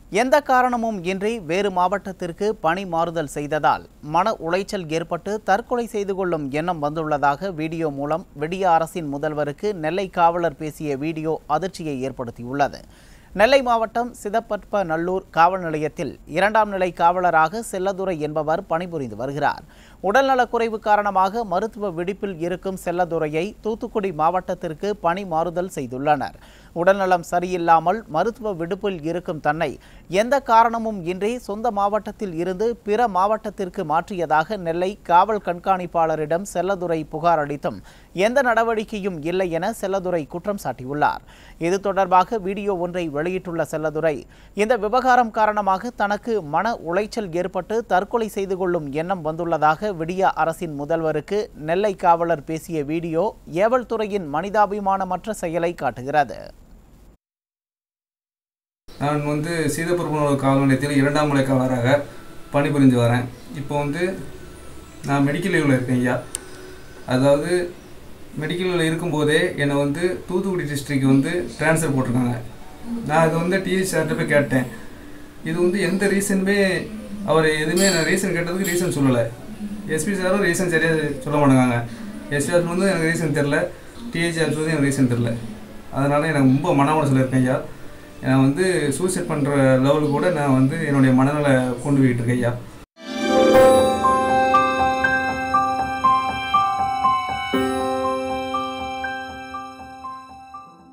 எந்த காரணமும் இன்றி வேறு மாவட்டத்திற்கு பணி மாறுதல் செய்ததால் மன உளைச்சல் ஏற்பட்டு தற்கொலை செய்து கொள்ளும் எண்ணம் வந்துள்ளதாக வீடியோ மூலம் விடிய அரசின் முதல்வருக்கு நெல்லை காவலர் பேசிய வீடியோ அதிர்ச்சியை ஏற்படுத்தியுள்ளது நெல்லை மாவட்டம் சிதப்பற்ப நல்லூர் காவல் நிலையத்தில் இரண்டாம் நிலை காவலராக செல்லதுரை என்பவர் பணிபுரிந்து வருகிறார் உடல்நலக்குறைவு காரணமாக மருத்துவ விடுப்பில் இருக்கும் செல்லதுரையை தூத்துக்குடி மாவட்டத்திற்கு பணி மாறுதல் செய்துள்ளனர் உடல்நலம் சரியில்லாமல் மருத்துவ விடுப்பில் இருக்கும் தன்னை எந்த காரணமும் இன்றி சொந்த மாவட்டத்தில் இருந்து பிற மாவட்டத்திற்கு மாற்றியதாக நெல்லை காவல் கண்காணிப்பாளரிடம் செல்லதுரை புகார் அளித்தும் எந்த நடவடிக்கையும் இல்லை என செல்லதுரை குற்றம் சாட்டியுள்ளார் இது தொடர்பாக வீடியோ ஒன்றை வெளியிட்டுள்ள செல்லதுரை இந்த விவகாரம் காரணமாக தனக்கு மன உளைச்சல் ஏற்பட்டு தற்கொலை செய்து கொள்ளும் எண்ணம் வந்துள்ளதாக விடிய அரசின் முதல்வருக்கு நெல்லை காவலர் பேசிய வீடியோ ஏவல் துறையின் மனிதாபிமானமற்ற செயலை காட்டுகிறது நான் வந்து சீதப்பெரும்பலூர் காவல் நிலையத்தில் இரண்டாம் நிலை காவலராக பணிபுரிந்து வரேன் இப்போ வந்து நான் மெடிக்கல் லீவில் இருக்கேன் ஐயா அதாவது மெடிக்கல் லீவில் இருக்கும்போதே என்னை வந்து தூத்துக்குடி டிஸ்ட்ரிக்ட் வந்து ட்ரான்ஸ்ஃபர் போட்டிருக்காங்க நான் அது வந்து டிஎஸ் சார்கிட்ட போய் கேட்டேன் இது வந்து எந்த ரீசனுமே அவர் எதுவுமே நான் ரீசன் கேட்டதுக்கு ரீசன் சொல்லலை எஸ்பி சாரும் ரீசன் சரியாக சொல்ல மாட்டாங்க எஸ்பி சார் வந்து எனக்கு ரீசன் தெரில டிஹெச் சார் வந்து எனக்கு ரீசன் தெரில அதனால் எனக்கு ரொம்ப மன உடச்சல் இருக்கேன் ஐயா நான் வந்து சூசைட் பண்ணுற லெவலுக்கு கூட நான் வந்து என்னுடைய மனநல கொண்டு போயிட்டு இருக்கேன் ஐயா